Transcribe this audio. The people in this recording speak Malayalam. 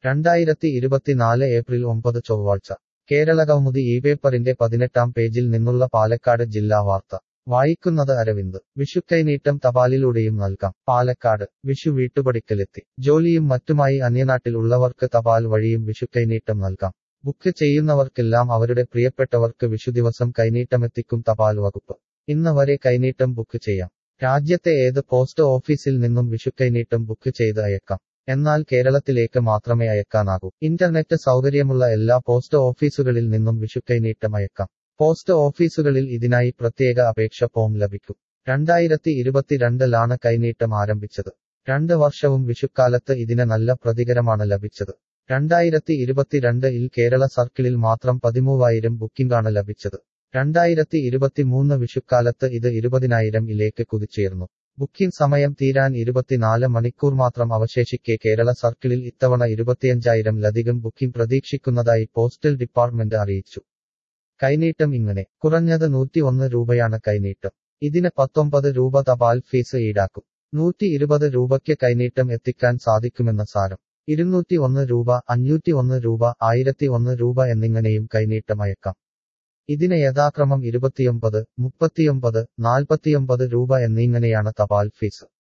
രണ്ടായിരത്തി ഇരുപത്തിനാല് ഏപ്രിൽ ഒമ്പത് ചൊവ്വാഴ്ച കേരളകൗമുദി ഈ പേപ്പറിന്റെ പതിനെട്ടാം പേജിൽ നിന്നുള്ള പാലക്കാട് ജില്ലാ വാർത്ത വായിക്കുന്നത് അരവിന്ദ് വിഷുക്കൈനീട്ടം തപാലിലൂടെയും നൽകാം പാലക്കാട് വിഷു വീട്ടുപടിക്കലെത്തി ജോലിയും മറ്റുമായി അന്യനാട്ടിൽ ഉള്ളവർക്ക് തപാൽ വഴിയും വിഷുക്കൈനീട്ടം നൽകാം ബുക്ക് ചെയ്യുന്നവർക്കെല്ലാം അവരുടെ പ്രിയപ്പെട്ടവർക്ക് വിഷുദിവസം കൈനീട്ടമെത്തിക്കും തപാൽ വകുപ്പ് ഇന്ന് വരെ കൈനീട്ടം ബുക്ക് ചെയ്യാം രാജ്യത്തെ ഏത് പോസ്റ്റ് ഓഫീസിൽ നിന്നും വിഷുക്കൈനീട്ടം ബുക്ക് ചെയ്ത് അയക്കാം എന്നാൽ കേരളത്തിലേക്ക് മാത്രമേ അയക്കാനാകൂ ഇന്റർനെറ്റ് സൗകര്യമുള്ള എല്ലാ പോസ്റ്റ് ഓഫീസുകളിൽ നിന്നും വിഷുക്കൈനീട്ടം അയക്കാം പോസ്റ്റ് ഓഫീസുകളിൽ ഇതിനായി പ്രത്യേക അപേക്ഷ ഫോം ലഭിക്കും രണ്ടായിരത്തി ഇരുപത്തിരണ്ടിലാണ് കൈനീട്ടം ആരംഭിച്ചത് രണ്ട് വർഷവും വിഷുക്കാലത്ത് ഇതിന് നല്ല പ്രതികരമാണ് ലഭിച്ചത് രണ്ടായിരത്തി ഇരുപത്തിരണ്ടിൽ കേരള സർക്കിളിൽ മാത്രം പതിമൂവായിരം ബുക്കിംഗാണ് ലഭിച്ചത് രണ്ടായിരത്തി ഇരുപത്തിമൂന്ന് വിഷുക്കാലത്ത് ഇത് ഇരുപതിനായിരം ഇലേക്ക് കുതിച്ചുയർന്നു ബുക്കിംഗ് സമയം തീരാൻ ഇരുപത്തിനാല് മണിക്കൂർ മാത്രം അവശേഷിക്കെ കേരള സർക്കിളിൽ ഇത്തവണ ഇരുപത്തിയഞ്ചായിരം ലധികം ബുക്കിംഗ് പ്രതീക്ഷിക്കുന്നതായി പോസ്റ്റൽ ഡിപ്പാർട്ട്മെന്റ് അറിയിച്ചു കൈനീട്ടം ഇങ്ങനെ കുറഞ്ഞത് നൂറ്റി ഒന്ന് രൂപയാണ് കൈനീട്ടം ഇതിന് പത്തൊമ്പത് രൂപ തപാൽ ഫീസ് ഈടാക്കും നൂറ്റി ഇരുപത് രൂപയ്ക്ക് കൈനീട്ടം എത്തിക്കാൻ സാധിക്കുമെന്ന സാരം ഇരുന്നൂറ്റി ഒന്ന് രൂപ അഞ്ഞൂറ്റി ഒന്ന് രൂപ ആയിരത്തി ഒന്ന് രൂപ എന്നിങ്ങനെയും കൈനീട്ടം അയക്കാം ഇതിന് യഥാക്രമം ഇരുപത്തിയൊമ്പത് മുപ്പത്തിയൊമ്പത് നാൽപ്പത്തിയൊമ്പത് രൂപ എന്നിങ്ങനെയാണ് തപാൽ ഫീസ്